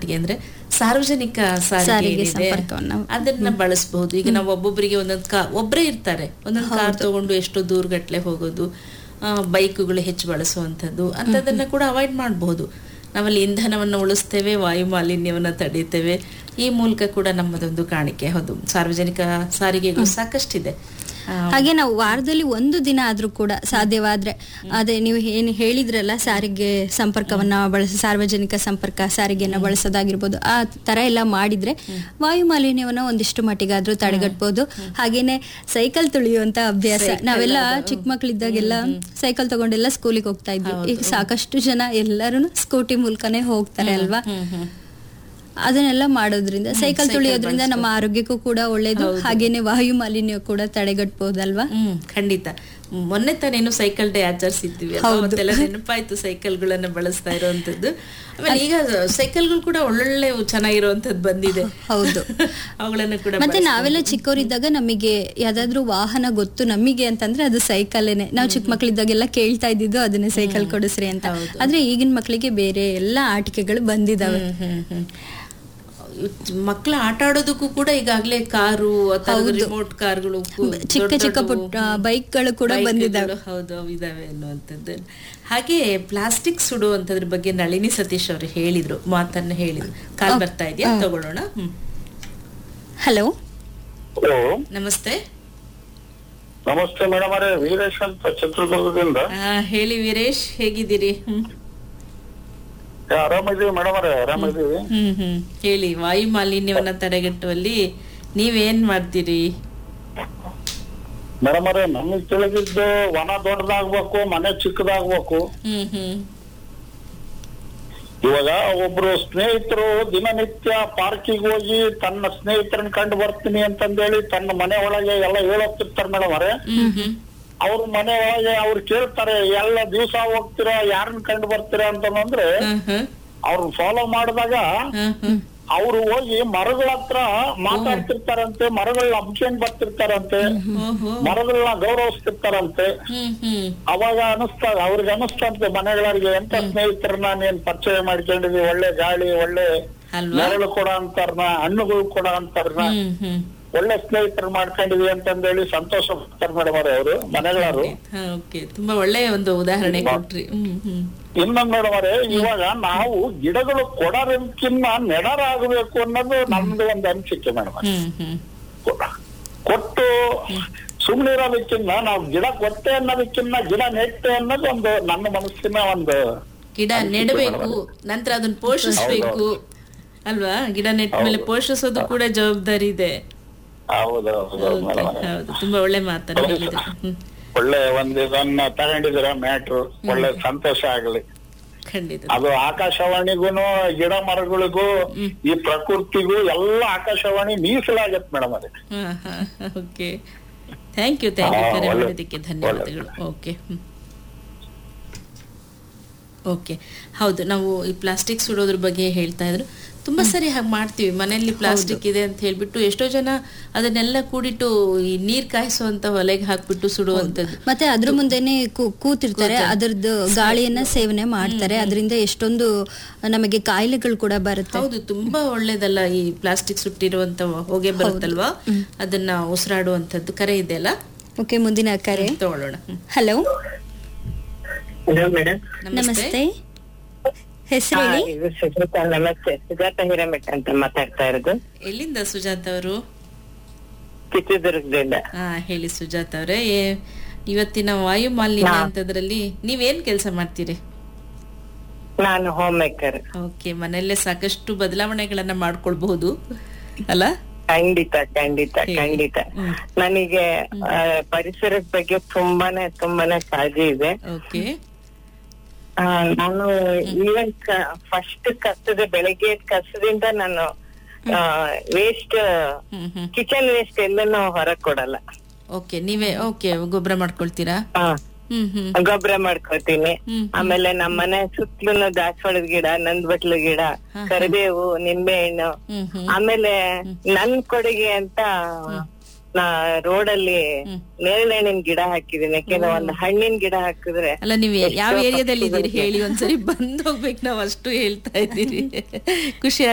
ಅಂದ್ರೆ ಸಾರ್ವಜನಿಕ ಸಾರಿಗೆ ಸಾರಿಗೆ ಏನಿದೆ, ಸಂಪರ್ಕವನ್ನ. ಅದನ್ನ ಬಳಸಬಹುದು ಈಗ ನಾವು ಒಬ್ಬೊಬ್ಬರಿಗೆ ಒಂದೊಂದು ಕಾ ಒಬ್ಬರೇ ಇರ್ತಾರೆ ಒಂದೊಂದು ಕಾರ್ ತಗೊಂಡು ಎಷ್ಟೋ ದೂರಗಟ್ಲೆ ಹೋಗೋದು ಆ, ಬೈಕುಗಳು ಹೆಚ್ಚು ಬಳಸುವಂಥದ್ದು ಅಂಥದ್ದನ್ನ ಕೂಡ ಅವಾಯ್ಡ್ ಮಾಡಬಹುದು ನಾವಲ್ಲಿ ಇಂಧನವನ್ನು ಉಳಿಸ್ತೇವೆ ವಾಯು ಮಾಲಿನ್ಯವನ್ನು ತಡೀತೇವೆ ಈ ಮೂಲಕ ಕೂಡ ನಮ್ಮದೊಂದು ಕಾಣಿಕೆ ಹೌದು ಸಾರ್ವಜನಿಕ ಸಾರಿಗೆಗಳು ಸಾಕಷ್ಟಿದೆ ಆ, ಹಾಗೆ ನಾವು ವಾರದಲ್ಲಿ ಒಂದು ದಿನ ಆದ್ರೂ ಕೂಡ ಸಾಧ್ಯವಾದ್ರೆ ಅದೇ ನೀವು ಏನು ಹೇಳಿದ್ರಲ್ಲ ಸಾರಿಗೆ ಸಂಪರ್ಕವನ್ನ ಬಳಸ ಸಾರ್ವಜನಿಕ ಸಂಪರ್ಕ ಸಾರಿಗೆಯನ್ನ ಬಳಸೋದಾಗಿರ್ಬೋದು ಆ ತರ ಎಲ್ಲ ಮಾಡಿದ್ರೆ ವಾಯು ಮಾಲಿನ್ಯವನ್ನ ಒಂದಿಷ್ಟು ಮಟ್ಟಿಗಾದ್ರೂ ತಡೆಗಟ್ಬೋದು ಹಾಗೇನೆ ಸೈಕಲ್ ತುಳಿಯುವಂತ ಅಭ್ಯಾಸ ನಾವೆಲ್ಲ ಚಿಕ್ಕ ಮಕ್ಳಿದ್ದಾಗೆಲ್ಲ ಸೈಕಲ್ ತಗೊಂಡೆಲ್ಲ ಸ್ಕೂಲಿಗೆ ಹೋಗ್ತಾ ಇದ್ವಿ ಈಗ ಸಾಕಷ್ಟು ಜನ ಎಲ್ಲರೂ ಸ್ಕೂಟಿ ಮೂಲಕನೇ ಹೋಗ್ತಾರೆ ಅಲ್ವಾ ಹ್ಮ್ ಹ್ಮ್ ಅದನ್ನೆಲ್ಲ ಮಾಡೋದ್ರಿಂದ ಸೈಕಲ್ ತುಳಿಯೋದ್ರಿಂದ ನಮ್ಮ ಆರೋಗ್ಯಕ್ಕೂ ಕೂಡ ಒಳ್ಳೇದು ಹಾಗೇನೆ ವಾಯು ಮಾಲಿನ್ಯ ಕೂಡ ತಡೆಗಟ್ಬೋದಲ್ವಾ ಹ್ಮ್ ಖಂಡಿತ ಮೊನ್ನೆ ತಾನೇನು ಸೈಕಲ್ ಡೇ ಆಚರಿಸಿದ್ವಿ ಅಲ್ವಾ? ಅವತ್ತೆಲ್ಲ ನೆನಪಾಯ್ತು ಸೈಕಲ್ಗಳನ್ನ ಬಳಸ್ತಾ ಇರುವಂತದ್ದು ಆಮೇಲೆ ಈಗ ಸೈಕಲ್ಗಳು ಕೂಡ ಒಳ್ಳೊಳ್ಳೆ ಚೆನ್ನಾಗಿರುವಂತದ್ದು ಬಂದಿದೆ ಹೌದು ಅವುಗಳನ್ನ ಕೂಡ ಮತ್ತೆ ನಾವೆಲ್ಲ ಚಿಕ್ಕವರಿದ್ದಾಗ ನಮಗೆ ಯಾವ್ದಾದ್ರು ವಾಹನ ಗೊತ್ತು ನಮಗೆ ಅಂತಂದ್ರೆ ಅದು ಸೈಕಲ್ಲೇನೆ ನಾವು ಚಿಕ್ಕ ಮಕ್ಳಿದ್ದಾಗೆಲ್ಲ ಕೇಳ್ತಾ ಇದ್ದಿದ್ದು ಅದನ್ನೇ ಸೈಕಲ್ ಕೊಡಿಸ್ರಿ ಅಂತ ಆದ್ರೆ ಈಗಿನ ಮಕ್ಳಿಗೆ ಬೇರೆ ಎಲ್ಲಾ ಆಟಿಕೆಗಳು ಬಂದಿದಾವೆ ಹ್ಮ್, ಹ್ಮ್, ಹ್ಮ್. ಮಕ್ಕಳ ಆಟ ಆಡೋದಕ್ಕೂ ಕೂಡ ಈಗಾಗ್ಲೇ ಕಾರು ಅಥವಾ ರಿಮೋಟ್ ಕಾರ್ಗಳು ಕು- ಚಿಕ್ಕ ದೊಡ್ಡ ಚಿಕ್ಕ ದೊಡ್ಡವು, ಪುಟ್ಟ ಬೈಕ್ಗಳು ಕೂಡ ಬೈಕ್ಗಳು, ಬಂದಿದ್ದಾವೆ ಹೌದು ಅವು ಇದಾವೆ ಅನ್ನುವಂಥದ್ದು ಹಾಗೆ ಪ್ಲಾಸ್ಟಿಕ್ ಸುಡುವಂತದ್ರ ಬಗ್ಗೆ ನಳಿನಿ ಸತೀಶ್ ಅವರು ಹೇಳಿದ್ರು ಮಾತನ್ನ ಹೇಳಿದ್ರು ಕಾಲ್ ಬರ್ತಾ ಇದೆಯಾ ತಗೊಳ್ಳೋಣ ಹ್ಮ್. ಹಲೋ ಹಲೋ ನಮಸ್ತೆ ನಮಸ್ತೆ ಮೇಡಮ್ ಅವರೇ ವೀರೇಶ್ ಅಂತ ಚಿತ್ರದುರ್ಗದಿಂದ ಆ, ಹೇಳಿ ವೀರೇಶ್ ಹೇಗಿದ್ದೀರಿ ಹ್ಮ್ ಏ, ಆರಾಮಿದೀವಿ ಮೇಡಮ್ ಅವರೇ ಆರಾಮಿದೀವಿ ಹ್ಮ್ ಹ್ಮ್ ಹೇಳಿ ವಾಯು ಮಾಲಿನ್ಯವನ್ನ ತಡೆಗಟ್ಟುವಲ್ಲಿ ನೀವೇನ್ ಮಾಡ್ತೀರಿ ಮೇಡಮ್ ಅವರೇ ನಮಗ್ ತಿಳಿದಿದ್ದು ವನ ದೊಡ್ಡದಾಗ್ಬೇಕು ಮನೆ ಚಿಕ್ಕದಾಗ್ಬೇಕು ಹ್ಮ್ ಹ್ಮ್ ಇವಾಗ ಒಬ್ರು ಸ್ನೇಹಿತರು ದಿನನಿತ್ಯ ಪಾರ್ಕಿಗೆ ಹೋಗಿ ತನ್ನ ಸ್ನೇಹಿತರನ್ನ ಕಂಡು ಬರ್ತೀನಿ ಅಂತಂದೇಳಿ ತನ್ನ ಮನೆ ಒಳಗೆ ಎಲ್ಲ ಹೇಳೋಗ್ತಿರ್ತಾರೆ ಮೇಡಮ್ ಅವರೇ ಹ್ಮ್ ಹ್ಮ್ ಅವ್ರ ಮನೆ ಒಳಗೆ ಅವ್ರು ಕೇಳ್ತಾರೆ ಎಲ್ಲ ದಿವಸ ಹೋಗ್ತೀರಾ ಯಾರನ್ನ ಕಂಡು ಬರ್ತೀರಾ ಅಂತಂದ್ರೆ ಹ್ಮ್ ಹ್ಮ್ ಅವ್ರು ಫಾಲೋ ಮಾಡಿದಾಗ ಹ್ಮ್ ಹ್ಮ್ ಅವ್ರು ಹೋಗಿ ಮರಗಳ ಹತ್ರ ಮಾತಾಡ್ತಿರ್ತಾರಂತೆ ಮರಗಳನ್ನ ಹಬ್ಕೊಂಡ್ ಬರ್ತಿರ್ತಾರಂತೆ ಓಹೋ ಮರಗಳನ್ನ ಗೌರವಿಸ್ತಿರ್ತಾರಂತೆ ಹ್ಮ್ ಹ್ಮ್ ಅವಾಗ ಅನಿಸ್ತಾ ಅವ್ರಿಗೆ ಅನಿಸ್ತಂತೆ ಮನೆಗಳಿಗೆ ಎಂತ ಸ್ನೇಹಿತರನ್ನ ನೀನ್ ಪರಿಚಯ ಮಾಡ್ಕೊಂಡಿದೀವಿ ಒಳ್ಳೆ ಗಾಳಿ ಒಳ್ಳೆ ಅಲ್ವಾ ನೆರಳು ಕೊಡ ಅಂತಾರನ ಹಣ್ಣುಗಳು ಕೊಡ ಅಂತಾರನ ಹ್ಮ್ ಹ್ಮ್ ಒಳ್ಳೆ ಸ್ನೇಹಿತರು ಮಾಡ್ಕೊಂಡಿದೀವಿ ಅಂತಂದೇಳಿ ಸಂತೋಷ ಪಡ್ತಾರೆ ಮೇಡಮ್ ಅವರು ಮನೆಗಳವರು ಓಕೆ ತುಂಬಾ ಒಳ್ಳೆಯ ಒಂದು ಉದಾಹರಣೆ ಕೊಟ್ರಿ ಹ್ಮ್ ಹ್ಮ್ ಇನ್ನೊಂದ್ ಮೇಡಮ್ ಅವರೇ ಇವಾಗ ನಾವು ಗಿಡಗಳು ಕೊಡೋದಕ್ಕಿನ್ನ ನೆಡರಾಗಬೇಕು ಅನ್ನೋದು ನಮ್ದು ಒಂದು ಅನಿಸಿಕೆ ಮೇಡಮ್ ಹ್ಮ್ ಹ್ಮ್ ಕೊಟ್ಟು ಸುಮ್ನಿರೋದಕ್ಕಿನ್ನ ನಾವು ಗಿಡ ಕೊಟ್ಟೆ ಅನ್ನೋದಕ್ಕಿನ್ನ ಗಿಡ ನೆಟ್ಟೆ ಅನ್ನೋದು ಒಂದು ನನ್ನ ಮನಸ್ಸಿನ ಒಂದು ಗಿಡ ನೆಡಬೇಕು ನಂತರ ಅದನ್ನ ಪೋಷಿಸ್ಬೇಕು ಅಲ್ವಾ ಗಿಡ ನೆಟ್ಟ ಮೇಲೆ ಪೋಷಿಸೋದು ಕೂಡ ಜವಾಬ್ದಾರಿ ಇದೆ ಹೌದು ಹೌದು Okay, ಮೇಡಮ್ ಹೌದು ತುಂಬಾ ಒಳ್ಳೆ ಮಾತನ್ನ ಹೇಳಿದ್ರು ಹ್ಮ್ ಒಳ್ಳೆ ಒಂದು ಇದನ್ನ ತಗೊಂಡಿದ್ದೀರ ಮ್ಯಾಟ್ರು ಒಳ್ಳೆ ಸಂತೋಷ ಆಗಲಿ ಖಂಡಿತ ಅದು ಆಕಾಶವಾಣಿಗೂನು ಗಿಡ ಮರಗಳಿಗೂ ಈ ಪ್ರಕೃತಿಗೂ ಎಲ್ಲ ಆಕಾಶವಾಣಿ ಮೀಸಲಾಗತ್ತೆ ಮೇಡಮ್ ಅದೇ ಹಾ ಹಾ okay thank you thank you ಹಾ, ಕರೆ ಒಳ್ಳೆ- ಮಾಡೋದಕ್ಕೆ ಧನ್ಯವಾದಗಳು ಓಕೆ ಓಕೆ ಹೌದು ನಾವು ಈ ಪ್ಲಾಸ್ಟಿಕ್ ಸುಡೋದ್ರ ಬಗ್ಗೆ ಹೇಳ್ತಾ ಇದ್ರು ತುಂಬಾ ಸರಿ ಹಾಗೆ ಮಾಡ್ತೀವಿ ಮನೆಯಲ್ಲಿ ಪ್ಲಾಸ್ಟಿಕ್ ಇದೆ ಅಂತ ಹೇಳ್ಬಿಟ್ಟು ಎಷ್ಟೋ ಜನ ಅದನ್ನೆಲ್ಲ ಕೂಡಿಟ್ಟು ಈ ನೀರ್ ಕಾಯಿಸುವಂತ ಒಲೆಗೆ ಹಾಕ್ಬಿಟ್ಟು ಸುಡುವಂತದ್ದು ಮತ್ತೆ ಅದ್ರ ಮುಂದೆನೆ ಕೂ- ಕೂತಿರ್ತಾರೆ ಅದರದ್ದು ಗಾಳಿಯನ್ನ ಸೇವನೆ ಮಾಡ್ತಾರೆ ಅದರಿಂದ ಎಷ್ಟೊಂದು ನಮಗೆ ಕಾಯಿಲೆಗಳು ಕೂಡ ಬರುತ್ತೆ ಹೌದು ತುಂಬಾ ಒಳ್ಳೇದಲ್ಲ ಈ ಪ್ಲಾಸ್ಟಿಕ್ ಸುಟ್ಟಿರುವಂತ ಹೊಗೆ ಬರುತ್ತಲ್ವಾ ಅದನ್ನ ಉಸಿರಾಡುವಂತದ್ದು ಕರೆ ಇದೆ ಅಲ್ಲ ಓಕೆ ಮುಂದಿನ ಕರೆ ತಗೊಳ್ಳೋಣ ಹ್ಮ್. ಹಲೋ ಮೇಡಮ್ ನಮಸ್ತೆ ಹೆಸರು ಹೇಳಿ ಇದು ಸುಜಾತ ನಮಸ್ತೆ ಸುಜಾತ ಹಿರೇಮಠ ಅಂತ ಮಾತಾಡ್ತಾ ಇರೋದು ಎಲ್ಲಿಂದ ಸುಜಾತ ಅವರು ಚಿತ್ರದುರ್ಗದಿಂದ ಹಾ ಹೇಳಿ ಸುಜಾತ ಅವರೇ ಇವತ್ತಿನ ವಾಯು ಮಾಲಿನ್ಯ ಅಂತದ್ರಲ್ಲಿ ನೀವೇನ್ ಕೆಲಸ ಮಾಡ್ತೀರಿ ನಾನು ಹೋಮ್ ಮೇಕರ್ ಓಕೆ ಮನೆಯಲ್ಲೇ ಸಾಕಷ್ಟು ಬದಲಾವಣೆಗಳನ್ನ ಮಾಡ್ಕೊಳ್ಬಹುದು ಅಲ್ಲ ಖಂಡಿತ ಖಂಡಿತ ಖಂಡಿತ ನನಗೆ ಆ, ಪರಿಸರದ ಬಗ್ಗೆ ತುಂಬಾನೇ ತುಂಬಾನೇ ಕಾಳಜಿ ಇದೆ ಓಕೆ ಆ, ನಾನು ಈವನ್ ಫಸ್ಟ್ ಕಸದ ಬೆಳಗ್ಗೆ ಕಸದಿಂದ ನಾನು waste hmm hmm kitchen waste ಎಲ್ಲನೂ ಹೊರಗ್ ಕೊಡಲ್ಲ ಓಕೆ ನೀವೇ ಓಕೆ ಗೊಬ್ಬರ ಮಾಡ್ಕೊಳ್ತೀರಾ ಆ, ಹ್ಮ್ ಹ್ಮ್ ಗೊಬ್ಬರ ಮಾಡ್ಕೋತೀನಿ ಹ್ಮ್. ಆಮೇಲೆ ನಮ್ಮ ಮನೆ ಸುತ್ತಲೂ ದಾಸವಾಳದ ಗಿಡ ನಂದ್ಬಟ್ಲು ಗಿಡ ಕರಿಬೇವು ನಿಂಬೆ ಹಣ್ಣು ಹ್ಮ್ ಹ್ಮ್ ಆಮೇಲೆ ನನ್ ಕೊಡುಗೆ ಅಂತ ನಾ ರೋಡಲ್ಲಿ ನೇರಳೆಹಣ್ಣಿನ ಗಿಡ ಹಾಕಿದೀನಿ ಯಾಕೆಂದ್ರೆ ಒಂದು ಹಣ್ಣಿನ ಗಿಡ ಹಾಕಿದ್ರೆ ಅಲ್ಲ ನೀವು ಯಾವ ಏರಿಯಾದಲ್ಲಿ ಇದ್ದೀರಿ ಹೇಳಿ ಒಂದ್ಸರಿ ಬಂದ್ ಹೋಗ್ಬೇಕು ನಾವ್ ಅಷ್ಟು ಹೇಳ್ತಾ ಇದ್ದೀರಿ ಖುಷಿ